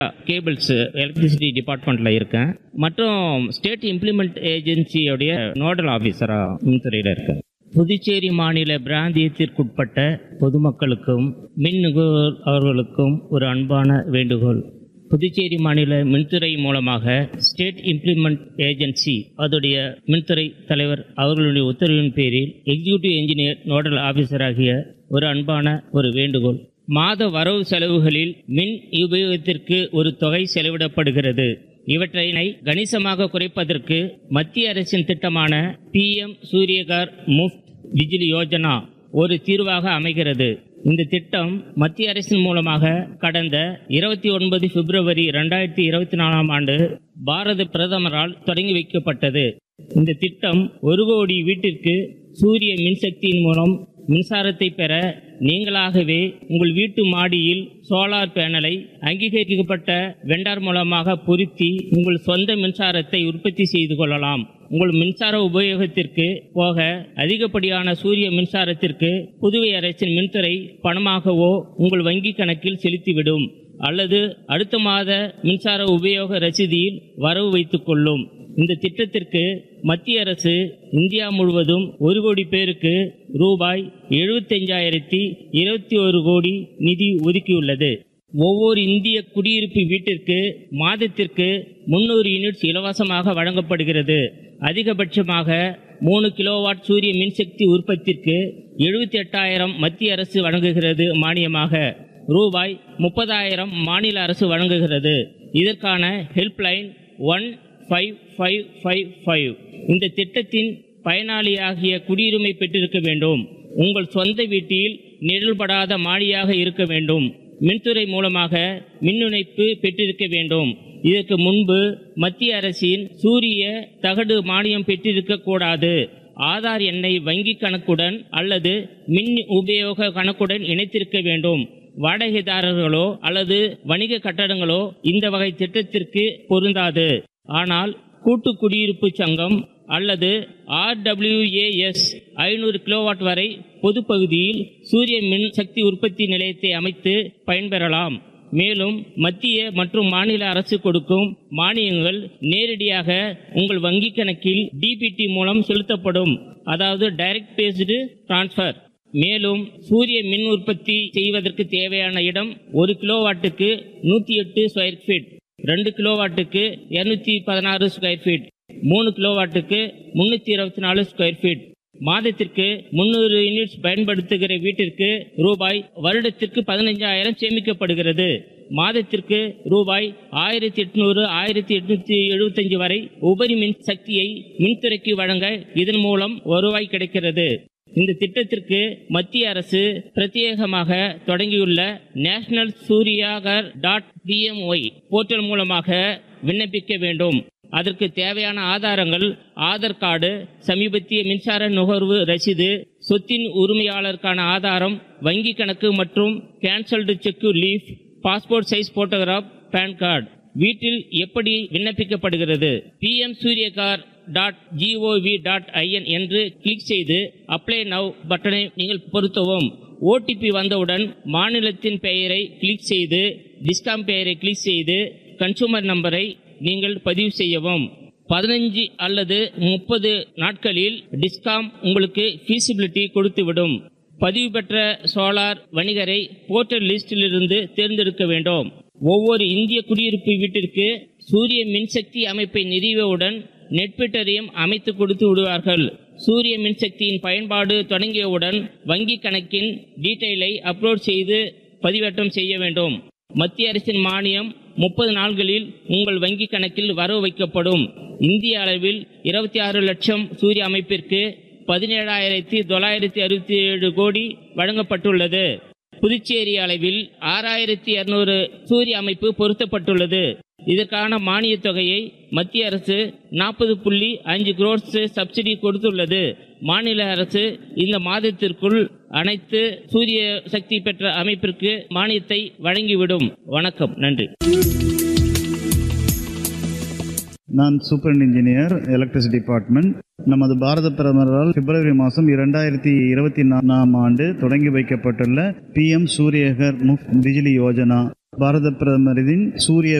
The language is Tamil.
கேபிள்ஸ் எலக்ட்ரிசிட்டி டிபார்ட்மெண்ட்டில் இருக்கேன் மற்றும் ஸ்டேட் இம்ப்ளிமெண்ட் ஏஜென்சியோடைய நோடல் ஆஃபீஸராக மின்துறையில் இருக்கேன் புதுச்சேரி மாநில பிராந்தியத்திற்குட்பட்ட பொதுமக்களுக்கும் மின் நுகர்வோர் அவர்களுக்கும் ஒரு அன்பான வேண்டுகோள் புதுச்சேரி மாநில மின்துறை மூலமாக ஸ்டேட் இம்ப்ளிமெண்ட் ஏஜென்சி அதோடைய மின்துறை தலைவர் அவர்களுடைய உத்தரவின் பேரில் எக்ஸிக்யூட்டிவ் இன்ஜினியர் நோடல் ஆபீசராகிய ஒரு அன்பான ஒரு வேண்டுகோள் மாத வரவு செலவுகளில் மின் உபயோகத்திற்கு ஒரு தொகை செலவிடப்படுகிறது இவற்றினை கணிசமாக குறைப்பதற்கு மத்திய அரசின் திட்டமான பிஎம் சூரியகார் முஃப்ட் பிஜிலி யோஜனா ஒரு தீர்வாக அமைகிறது இந்த திட்டம் மத்திய அரசின் மூலமாக கடந்த இருபத்தி ஒன்பது பிப்ரவரி ரெண்டாயிரத்தி இருபத்தி நாலாம் ஆண்டு பாரத பிரதமரால் தொடங்கி வைக்கப்பட்டது இந்த திட்டம் ஒரு கோடி வீட்டிற்கு சூரிய மின்சக்தியின் மூலம் மின்சாரத்தை பெற நீங்களாகவே உங்கள் வீட்டு மாடியில் சோலார் பேனலை அங்கீகரிக்கப்பட்ட வெண்டார் மூலமாக பொருத்தி உங்கள் சொந்த மின்சாரத்தை உற்பத்தி செய்து கொள்ளலாம் உங்கள் மின்சார உபயோகத்திற்கு போக அதிகப்படியான சூரிய மின்சாரத்திற்கு புதுவை அரசின் மின்துறை பணமாகவோ உங்கள் வங்கி கணக்கில் செலுத்திவிடும் அல்லது அடுத்த மாத மின்சார உபயோக ரசீதியில் வரவு வைத்துக் கொள்ளும் இந்த திட்டத்திற்கு மத்திய அரசு இந்தியா முழுவதும் ஒரு கோடி பேருக்கு ரூபாய் எழுபத்தஞ்சாயிரத்தி இருபத்தி ஒரு கோடி நிதி ஒதுக்கியுள்ளது ஒவ்வொரு இந்திய குடியிருப்பு வீட்டிற்கு மாதத்திற்கு முன்னூறு யூனிட்ஸ் இலவசமாக வழங்கப்படுகிறது அதிகபட்சமாக மூணு கிலோவாட் சூரிய மின்சக்தி உற்பத்திக்கு எழுபத்தி எட்டாயிரம் மத்திய அரசு வழங்குகிறது மானியமாக ரூபாய் முப்பதாயிரம் மாநில அரசு வழங்குகிறது இதற்கான helpline one five five five five இந்த திட்டத்தின் பயனாளியாகிய குடியுரிமை பெற்றிருக்க வேண்டும் உங்கள் சொந்த வீட்டில் நிழல்படாத மாடியாக இருக்க வேண்டும் மின்துறை மூலமாக மின்னிணைப்பு பெற்றிருக்க வேண்டும் இதற்கு முன்பு மத்திய அரசின் சூரிய தகடு மானியம் பெற்றிருக்க கூடாது ஆதார் எண்ணை வங்கி கணக்குடன் அல்லது மின் உபயோக கணக்குடன் இணைத்திருக்க வேண்டும் வாடகைதாரர்களோ அல்லது வணிக கட்டடங்களோ இந்த வகை திட்டத்திற்கு பொருந்தாது ஆனால் கூட்டு குடியிருப்பு சங்கம் அல்லது ஆர்டபிள்யூஏஎஸ் ஐநூறு கிலோவாட் வரை பொதுப்பகுதியில் சூரிய மின் சக்தி உற்பத்தி நிலையத்தை அமைத்து பயன்பெறலாம் மேலும் மத்திய மற்றும் மாநில அரசு கொடுக்கும் மானியங்கள் நேரடியாக உங்கள் வங்கி கணக்கில் டிபிடி மூலம் செலுத்தப்படும் அதாவது டைரக்ட் பேஸ்டு டிரான்ஸ்ஃபர் மேலும் சூரிய மின் உற்பத்தி செய்வதற்கு தேவையான இடம் ஒரு கிலோவாட்டுக்கு நூற்றி எட்டு ஸ்கொயர் ஃபீட் ரெண்டு கிலோவாட்டுக்கு இருநூத்தி பதினாறு ஸ்கொயர் ஃபீட் மூணு கிலோவாட்டுக்கு முன்னூற்றி இருபத்தி நாலு ஸ்கொயர் ஃபீட் மாதத்திற்கு முன்னூறு யூனிட்ஸ் பயன்படுத்துகிற வீட்டிற்கு ரூபாய் வருடத்திற்கு பதினைஞ்சாயிரம் சேமிக்கப்படுகிறது மாதத்திற்கு ரூபாய் ஆயிரத்தி எட்நூறு ஆயிரத்தி எட்நூத்தி எழுபத்தஞ்சு வரை உபரி மின் சக்தியை மின்துறைக்கு வழங்க இதன் மூலம் வருவாய் கிடைக்கிறது இந்த திட்டத்திற்கு மத்திய அரசு பிரத்யேகமாக தொடங்கியுள்ள national Suryaghar dot PMY portal மூலமாக விண்ணப்பிக்க வேண்டும் அதற்கு தேவையான ஆதாரங்கள் ஆதார் கார்டு சமீபத்திய மின்சார நுகர்வு ரசீது சொத்தின் உரிமையாளருக்கான ஆதாரம் வங்கி கணக்கு மற்றும் cancelled cheque leaf passport size photograph PAN card வீட்டில் எப்படி விண்ணப்பிக்கப்படுகிறது PM Suryaghar dot GOV dot IN என்று கிளிக் செய்து அப்ளை நவ் பட்டனை நீங்கள் பொருத்தவும் ஓடிபி வந்தவுடன் மாநிலத்தின் பெயரை கிளிக் செய்து டிஸ்காம் பெயரை கிளிக் செய்து கன்சூமர் நம்பரை நீங்கள் பதிவு செய்யவும் பதினஞ்சு அல்லது முப்பது நாட்களில் டிஸ்காம் உங்களுக்கு ஃபீசிபிலிட்டி கொடுத்துவிடும் பதிவு பெற்ற சோலார் வணிகரை போர்ட்டல் லிஸ்டிலிருந்து தேர்ந்தெடுக்க வேண்டும் ஒவ்வொரு இந்திய குடியிருப்பு வீட்டிற்கு சூரிய மின்சக்தி அமைப்பை நிறுவியவுடன் நெட்பிட்டரையும் அமைத்து கொடுத்து விடுவார்கள் சூரிய மின்சக்தியின் பயன்பாடு தொடங்கியவுடன் வங்கி கணக்கின் டீட்டெயிலை அப்லோட் செய்து பதிவேற்றம் செய்ய வேண்டும் மத்திய அரசின் மானியம் முப்பது நாள்களில் உங்கள் வங்கி கணக்கில் வரவு வைக்கப்படும் இந்திய அளவில் இருபத்தி ஆறு லட்சம் சூரிய அமைப்பிற்கு பதினேழாயிரத்தி தொள்ளாயிரத்தி அறுபத்தி ஏழு கோடி வழங்கப்பட்டுள்ளது புதுச்சேரி அளவில் ஆறாயிரத்தி இருநூறு சூரிய அமைப்பு பொருத்தப்பட்டுள்ளது இதற்கான மானியத் தொகையை மத்திய அரசு நாற்பது புள்ளி அஞ்சு குரோட்ஸ் சப்சிடி கொடுத்துள்ளது மாநில அரசு இந்த மாதத்திற்குள் அனைத்து சூரிய சக்தி பெற்ற அமைப்பிற்கு மானியத்தை வழங்கிவிடும் வணக்கம் நன்றி நான் சூப்பர் இன்ஜினியர் எலக்ட்ரிசிட்டி டிபார்ட்மெண்ட் நமது பாரத பிரதமரால் பிப்ரவரி மாதம் இரண்டாயிரத்தி இருபத்தி நாலாம் ஆண்டு தொடங்கி வைக்கப்பட்டுள்ள பிஎம் சூரியகர் முஃப்ட் பிஜிலி யோஜனா பாரத பிரதமரின் சூரிய